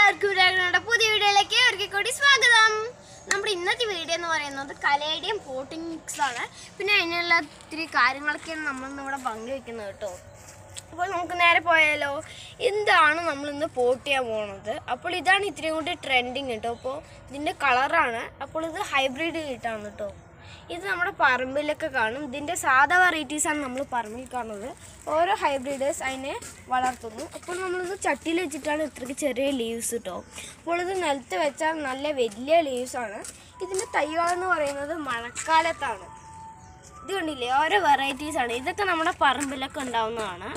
എല്ലാവർക്കും രാഘവനുടെ പുതിയ വീഡിയോയിലേക്ക് ഒരിക്കൽ കൂടി സ്വാഗതം നമ്മുടെ ഇന്നത്തെ വീഡിയോ എന്ന് പറയുന്നത് കലയുടെയും പോട്ടിംഗ് മിക്സ് ആണ് പിന്നെ അതിനുള്ള ഇത്തിരി കാര്യങ്ങളൊക്കെയാണ് നമ്മളിന്ന് ഇവിടെ പങ്കുവെക്കുന്നത് കേട്ടോ അപ്പോൾ നമുക്ക് നേരെ പോയാലോ എന്താണ് നമ്മളിന്ന് പോട്ട് ചെയ്യാൻ പോകുന്നത് അപ്പോൾ ഇതാണ് ഇത്രയും കൂടി ട്രെൻഡിങ് കേട്ടോ അപ്പോൾ ഇതിൻ്റെ കളറാണ് അപ്പോൾ ഇത് ഹൈബ്രിഡ് കിട്ടാണ് കേട്ടോ ഇത് നമ്മുടെ പറമ്പിലൊക്കെ കാണും ഇതിൻ്റെ സാധാ വെറൈറ്റീസാണ് നമ്മൾ പറമ്പിൽ കാണുന്നത് ഓരോ ഹൈബ്രിഡേഴ്സ് അതിനെ വളർത്തുന്നു അപ്പോൾ നമ്മളിത് ചട്ടിയിൽ വെച്ചിട്ടാണ് ഇത്രയ്ക്ക് ചെറിയ ലീവ്സ് കിട്ടോ അപ്പോൾ ഇത് നിലത്ത് വെച്ചാൽ നല്ല വലിയ ലീവ്സ് ആണ് ഇതിൻ്റെ തൈകളെന്ന് പറയുന്നത് മഴക്കാലത്താണ് ഇത് കണ്ടില്ലേ ഓരോ വെറൈറ്റീസ് ആണ് ഇതൊക്കെ നമ്മുടെ പറമ്പിലൊക്കെ ഉണ്ടാവുന്നതാണ്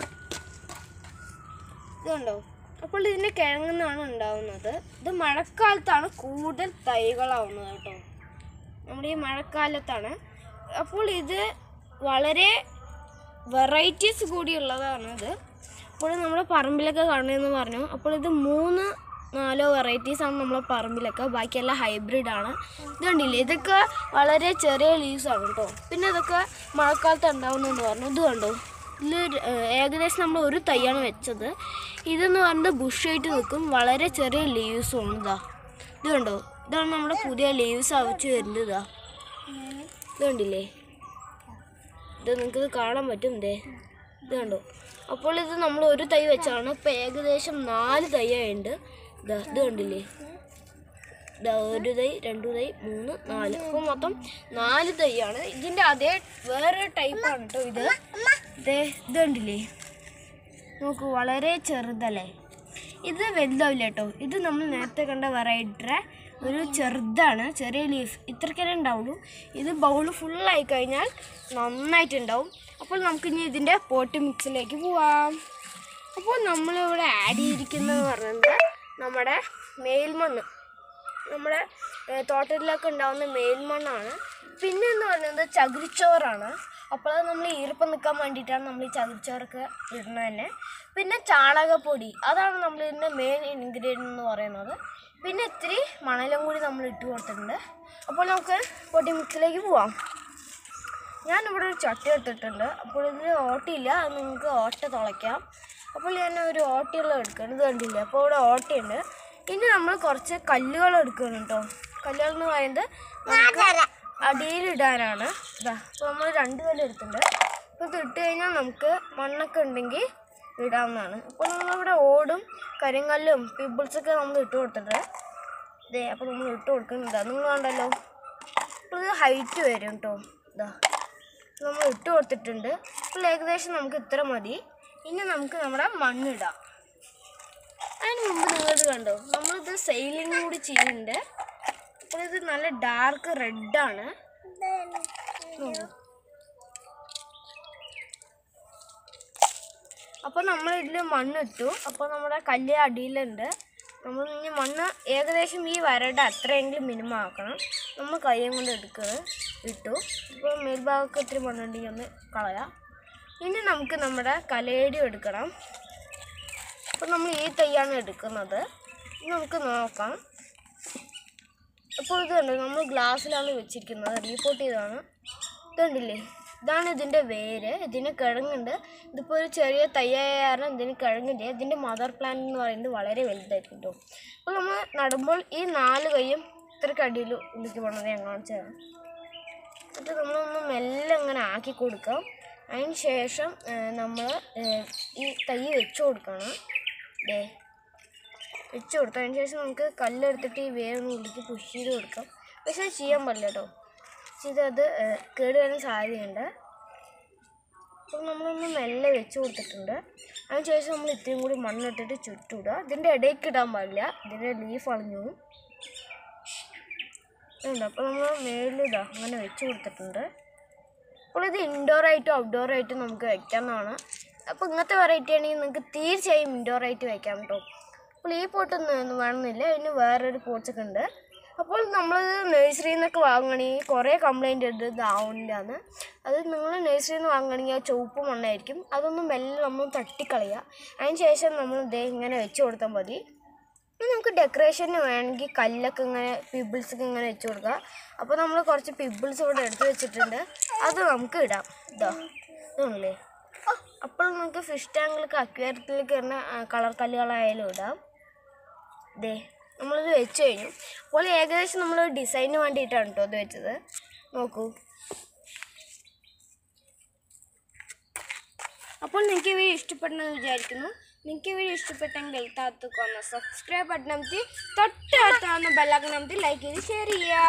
ഇത് കണ്ടോ അപ്പോൾ ഇതിൻ്റെ കിഴങ്ങുന്നാണ് ഉണ്ടാവുന്നത് ഇത് മഴക്കാലത്താണ് കൂടുതൽ തൈകളാവുന്നത് കേട്ടോ നമ്മുടെ ഈ മഴക്കാലത്താണ് അപ്പോൾ ഇത് വളരെ വെറൈറ്റീസ് കൂടിയുള്ളതാണ് ഇത് അപ്പോൾ നമ്മുടെ പറമ്പിലൊക്കെ കാണുന്നതെന്ന് പറഞ്ഞു അപ്പോൾ ഇത് മൂന്ന് നാലോ വെറൈറ്റീസ് ആണ് നമ്മളെ പറമ്പിലൊക്കെ ബാക്കിയെല്ലാം ഹൈബ്രിഡ് ആണ് ഇത് കണ്ടില്ലേ ഇതൊക്കെ വളരെ ചെറിയ ലീവ്സ് ആണ് കേട്ടോ പിന്നെ ഇതൊക്കെ മഴക്കാലത്ത് ഉണ്ടാവുന്നെന്ന് പറഞ്ഞു ഇത് കണ്ടോ ഇതിൽ ഏകദേശം നമ്മൾ ഒരു തൈയാണ് വെച്ചത് ഇതെന്ന് പറയുന്നത് ബുഷായിട്ട് നിൽക്കും വളരെ ചെറിയ ലീവ്സും ആണ് ഇതാ ഇത് കണ്ടോ ഇതാണ് നമ്മുടെ പുതിയ ലീവ്സ് അവിച്ച് വരുന്നത് ഇതാ ഇത് കണ്ടില്ലേ ഇത് നിങ്ങൾക്ക് ഇത് കാണാൻ പറ്റും ഇതേ ഇത് കണ്ടോ അപ്പോൾ ഇത് നമ്മൾ ഒരു തൈ വെച്ചാണ് ഇപ്പം ഏകദേശം നാല് തൈയായുണ്ട് ഇതാ ഇത് കണ്ടില്ലേ ഇതാ ഒരു തൈ രണ്ടു തൈ മൂന്ന് നാല് അപ്പോൾ മൊത്തം നാല് തൈയാണ് ഇതിൻ്റെ അതേ വേറെ ടൈപ്പാണ് കേട്ടോ ഇത് ഇതേ ഇത് കണ്ടില്ലേ നോക്കൂ വളരെ ചെറുതല്ലേ ഇത് വലുതാവില്ല കേട്ടോ ഇത് നമ്മൾ നേരത്തെ കണ്ട വെറൈറ്റിയുടെ ഒരു ചെറുതാണ് ചെറിയ ലീഫ് ഇത്രയ്ക്കേ ഉണ്ടാവുള്ളൂ ഇത് ബൗൾ ഫുള്ളായി കഴിഞ്ഞാൽ നന്നായിട്ടുണ്ടാവും അപ്പോൾ നമുക്കിനി ഇതിൻ്റെ പോട്ട് മിക്സിലേക്ക് പോവാം അപ്പോൾ നമ്മളിവിടെ ആഡ് ചെയ്തിരിക്കുന്നത് പറയുന്നത് നമ്മുടെ മേൽമണ്ണ് നമ്മുടെ ഏഹ്, തോട്ടത്തിലൊക്കെ ഉണ്ടാവുന്ന മേൽമണ്ണാണ് പിന്നെ എന്ന് പറയുന്നത് ചകിരിച്ചോറാണ് അപ്പോൾ അത് നമ്മൾ ഈർപ്പം നിൽക്കാൻ വേണ്ടിയിട്ടാണ് നമ്മൾ ഈ ചകിരിച്ചോറൊക്കെ ഇടുന്നത് തന്നെ പിന്നെ ചാണകപ്പൊടി അതാണ് നമ്മൾ ഇതിൻ്റെ മെയിൻ ഇൻഗ്രീഡിയൻ്റ് എന്ന് പറയുന്നത് പിന്നെ ഇത്തിരി മണലും കൂടി നമ്മൾ ഇട്ട് കൊടുത്തിട്ടുണ്ട് അപ്പോൾ നമുക്ക് പൊടി മിക്സിലേക്ക് പോവാം ഞാനിവിടെ ഒരു ചട്ടി എടുത്തിട്ടുണ്ട് അപ്പോൾ ഇതിൽ ഓട്ടയില്ല അത് നിങ്ങൾക്ക് ഓട്ട തുളയ്ക്കാം അപ്പോൾ ഞാൻ ഒരു ഓട്ടയുള്ള എടുക്കണം ഇത് കണ്ടില്ലേ അപ്പോൾ ഇവിടെ ഓട്ടയുണ്ട് ഇനി നമ്മൾ കുറച്ച് കല്ലുകൾ എടുക്കണം കേട്ടോ കല്ലുകൾ എന്ന് പറയുന്നത് നമുക്ക് അടിയിലിടാനാണ് ഇതാ അപ്പോൾ നമ്മൾ രണ്ട് കല്ല് എടുത്തിട്ടുണ്ട് അപ്പോൾ ഇത് ഇട്ട് കഴിഞ്ഞാൽ നമുക്ക് മണ്ണൊക്കെ ഉണ്ടെങ്കിൽ ഇടാവുന്നതാണ് അപ്പോൾ നമ്മളിവിടെ ഓടും കരിങ്കല്ലും പിബിൾസൊക്കെ നമ്മൾ ഇട്ട് കൊടുത്തിട്ടുണ്ട് ഇതേ അപ്പോൾ നമ്മൾ ഇട്ട് കൊടുക്കുന്നുണ്ട് നിങ്ങൾ കണ്ടല്ലോ അപ്പോൾ ഇത് ഹൈറ്റ് വരും കേട്ടോ ഇതാ നമ്മൾ ഇട്ട് കൊടുത്തിട്ടുണ്ട് അപ്പോൾ ഏകദേശം നമുക്ക് ഇത്ര മതി ഇനി നമുക്ക് നമ്മുടെ മണ്ണിടാം അതിന് മുമ്പ് നിങ്ങളിത് കണ്ടോ നമ്മളിത് സെയിലിംഗ് കൂടി ചെയ്യുന്നുണ്ട് അപ്പോൾ ഇത് നല്ല ഡാർക്ക് റെഡാണ് അപ്പോൾ നമ്മൾ ഇതിൽ മണ്ണിട്ടു അപ്പോൾ നമ്മുടെ കല്ല് അടിയിലുണ്ട് നമ്മൾ ഇനി മണ്ണ് ഏകദേശം ഈ വരയുടെ അത്രയെങ്കിലും മിനിമം ആക്കണം നമ്മൾ കയ്യും കൊണ്ട് എടുക്കുന്നത് ഇട്ടു ഇപ്പോൾ മേൽഭാഗമൊക്കെ ഇത്തിരി മണ്ണുണ്ടെങ്കിൽ ഒന്ന് കളയാം ഇനി നമുക്ക് നമ്മുടെ കലയടി എടുക്കണം അപ്പോൾ നമ്മൾ ഈ തൈയാണ് എടുക്കുന്നത് ഇനി നമുക്ക് നോക്കാം അപ്പോൾ ഇത് കണ്ടോ നമ്മൾ ഗ്ലാസ്സിലാണ് വെച്ചിരിക്കുന്നത് റീപോർട്ട് ചെയ്താണ് ഇത് കണ്ടില്ലേ ഇതാണ് ഇതിൻ്റെ വേര് ഇതിന് കിഴങ്ങുണ്ട് ഇതിപ്പോൾ ഒരു ചെറിയ തയ്യായ കാരണം ഇതിന് കിഴങ്ങില്ല ഇതിൻ്റെ മദർ പ്ലാന്റ് എന്ന് പറയുന്നത് വളരെ വലുതായിരിക്കും കേട്ടോ അപ്പോൾ നമ്മൾ നടുമ്പോൾ ഈ നാല് കൈയും ഇത്രയ്ക്ക് അടിയിൽ ഉള്ളിക്ക് പോകണത് ഞാൻ കാണിച്ചു തരാം എന്നിട്ട് നമ്മളൊന്ന് മെല്ലെ ഇങ്ങനെ ആക്കി കൊടുക്കാം അതിന് ശേഷം നമ്മൾ ഈ തൈ വെച്ച് കൊടുക്കണം ദേ വെച്ച് കൊടുത്തു അതിന് ശേഷം നമുക്ക് കല്ലെടുത്തിട്ട് ഈ വേരൊന്ന് ഉള്ളിക്ക് പുഷ് ചെയ്ത് കൊടുക്കാം പക്ഷെ അത് ചെയ്യാൻ പാടില്ല കേട്ടോ ചെയ്ത് അത് ഏഹ്, കേട് വരാൻ സാധ്യതയുണ്ട് അപ്പോൾ നമ്മളൊന്ന് മെല്ലെ വെച്ച് കൊടുത്തിട്ടുണ്ട് അതിന് ശേഷം നമ്മൾ ഇത്രയും കൂടി മണ്ണിട്ടിട്ട് ചുറ്റിടുക ഇതിൻ്റെ ഇടയ്ക്ക് ഇടാൻ പാടില്ല ഇതിൻ്റെ ലീഫ് അളിഞ്ഞു പോകും ഉണ്ട് അപ്പോൾ നമ്മൾ മേലിതാ അങ്ങനെ വെച്ച് കൊടുത്തിട്ടുണ്ട് അപ്പോൾ ഇത് ഇൻഡോർ ആയിട്ടും ഔട്ട്ഡോർ ആയിട്ടും നമുക്ക് വെക്കാവുന്നതാണ് അപ്പോൾ ഇങ്ങനത്തെ വെറൈറ്റി ആണെങ്കിൽ നിങ്ങൾക്ക് തീർച്ചയായും ഇൻഡോർ ആയിട്ട് വെക്കാം കേട്ടോ അപ്പോൾ ഈ പോട്ടൊന്നും ഒന്നും വേണമെന്നില്ല ഇതിന് വേറൊരു പോട്ട്സൊക്കെ ഉണ്ട് അപ്പോൾ നമ്മൾ നഴ്സറിയിൽ നിന്നൊക്കെ വാങ്ങണമെങ്കിൽ കുറേ കംപ്ലൈൻറ്റ് ഉണ്ട് ഇതാവുന്നില്ലാന്ന് അത് നിങ്ങൾ നഴ്സറിയിൽ നിന്ന് വാങ്ങണമെങ്കിൽ ആ ചുവപ്പ് മണ്ണായിരിക്കും അതൊന്നും മെല്ലെ നമ്മൾ തട്ടിക്കളയുക അതിന് ശേഷം നമ്മൾ ഇതേ ഇങ്ങനെ വെച്ച് കൊടുത്താൽ മതി ഇനി നമുക്ക് ഡെക്കറേഷന് വേണമെങ്കിൽ കല്ലൊക്കെ ഇങ്ങനെ പിബിൾസ് ഒക്കെ ഇങ്ങനെ വെച്ച് കൊടുക്കുക അപ്പോൾ നമ്മൾ കുറച്ച് പിബിൾസ് ഇവിടെ എടുത്ത് വെച്ചിട്ടുണ്ട് അത് നമുക്ക് ഇടാം ഇതാ ഇതുണ്ടല്ലേ അപ്പോൾ നമുക്ക് ഫിഷ് ടാങ്കിലൊക്കെ അക്വേറിയത്തിലേക്ക് വരുന്ന കളർ കല്ലുകളായാലും ഇടാം ദേ നമ്മളിത് വെച്ച് കഴിഞ്ഞു അപ്പോൾ ഏകദേശം നമ്മൾ ഡിസൈന് വേണ്ടിയിട്ടാണ് കേട്ടോ ഇത് വെച്ചത് നോക്കൂ അപ്പോൾ നിങ്ങൾക്ക് ഈ വീഡിയോ ഇഷ്ടപ്പെടുന്നെന്ന് വിചാരിക്കുന്നു നിങ്ങൾക്ക് ഈ വീഡിയോ ഇഷ്ടപ്പെട്ടെങ്കിൽ താത്തുക്കൊന്ന് സബ്സ്ക്രൈബ് ബട്ടൺ അമർത്തി തൊട്ടടുത്താവുന്ന ബെല്ലൈക്കൺ അമർത്തി ലൈക്ക് ചെയ്ത് ഷെയർ ചെയ്യുക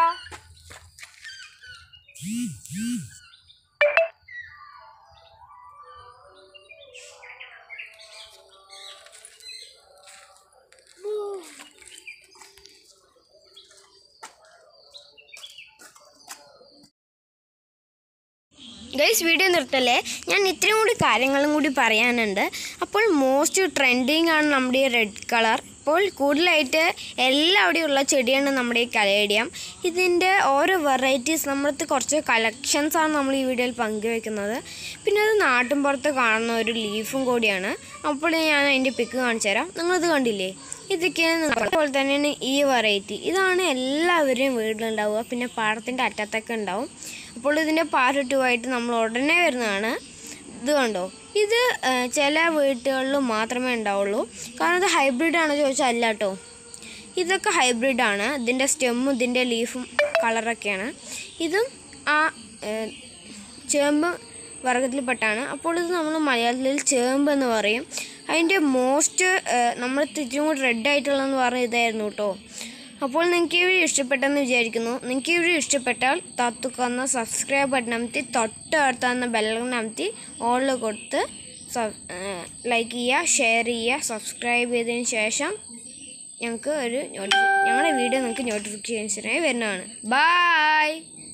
ഗൈസ് വീഡിയോ നിർത്തല്ലേ ഞാൻ ഇത്രയും കൂടി കാര്യങ്ങളും കൂടി പറയാനുണ്ട് അപ്പോൾ മോസ്റ്റ് ട്രെൻഡിങ് ആണ് നമ്മുടെ ഈ റെഡ് കളർ ഇപ്പോൾ കൂടുതലായിട്ട് എല്ലാവിടെയുള്ള ചെടിയാണ് നമ്മുടെ ഈ കലേഡിയം ഇതിൻ്റെ ഓരോ വെറൈറ്റീസ് നമ്മളടുത്ത് കുറച്ച് കളക്ഷൻസ് ആണ് നമ്മൾ ഈ വീഡിയോയിൽ പങ്കുവെക്കുന്നത് പിന്നെ അത് നാട്ടിൻ പുറത്ത് കാണുന്ന ഒരു ലീഫും കൂടിയാണ് അപ്പോൾ ഞാൻ അതിൻ്റെ പിക്ക് കാണിച്ചു തരാം നിങ്ങളിത് കണ്ടില്ലേ ഇതൊക്കെയാണ് അതുപോലെ തന്നെയാണ് ഈ വെറൈറ്റി ഇതാണ് എല്ലാവരുടെയും വീട്ടിലുണ്ടാവുക പിന്നെ പാടത്തിൻ്റെ അറ്റത്തൊക്കെ ഉണ്ടാവും അപ്പോൾ ഇതിൻ്റെ പാർട്ട് ടു ആയിട്ട് നമ്മൾ ഉടനെ വരുന്നതാണ് ഇത് കണ്ടോ ഇത് ആ, ചില വീട്ടുകളിൽ മാത്രമേ ഉണ്ടാവുള്ളൂ കാരണം ഇത് ഹൈബ്രിഡ് ആണോ ചോദിച്ചാൽ അല്ല കേട്ടോ ഇതൊക്കെ ഹൈബ്രിഡാണ് ഇതിൻ്റെ സ്റ്റെമ്മും ഇതിൻ്റെ ലീഫും കളറൊക്കെയാണ് ഇതും ആ ഏ, ചേമ്പ് വർഗത്തിൽപ്പെട്ടാണ് അപ്പോൾ ഇത് നമ്മൾ മലയാളത്തിൽ ചേമ്പ് എന്ന് പറയും അതിൻ്റെ മോസ്റ്റ് നമ്മൾ തിരിച്ചും കൂടി റെഡ് ആയിട്ടുള്ളതെന്ന് പറഞ്ഞ ഇതായിരുന്നു കേട്ടോ അപ്പോൾ നിങ്ങൾക്ക് ഈ വീഡിയോ ഇഷ്ടപ്പെട്ടെന്ന് വിചാരിക്കുന്നു നിങ്ങൾക്ക് ഈ വീഡിയോ ഇഷ്ടപ്പെട്ടാൽ തത്തുക്കുന്ന സബ്സ്ക്രൈബ് ബട്ടൺ അമർത്തി തൊട്ടടുത്താകുന്ന ബെല്ലൺ അമർത്തി ഓളിൽ കൊടുത്ത് ലൈക്ക് ചെയ്യുക ഷെയർ ചെയ്യുക സബ്സ്ക്രൈബ് ചെയ്തതിന് ശേഷം ഞങ്ങൾക്ക് ഒരു നോട്ടിഫി ഞങ്ങളുടെ വീഡിയോ നിങ്ങൾക്ക് നോട്ടിഫിക്കേഷനായി വരുന്നതാണ് ബായ്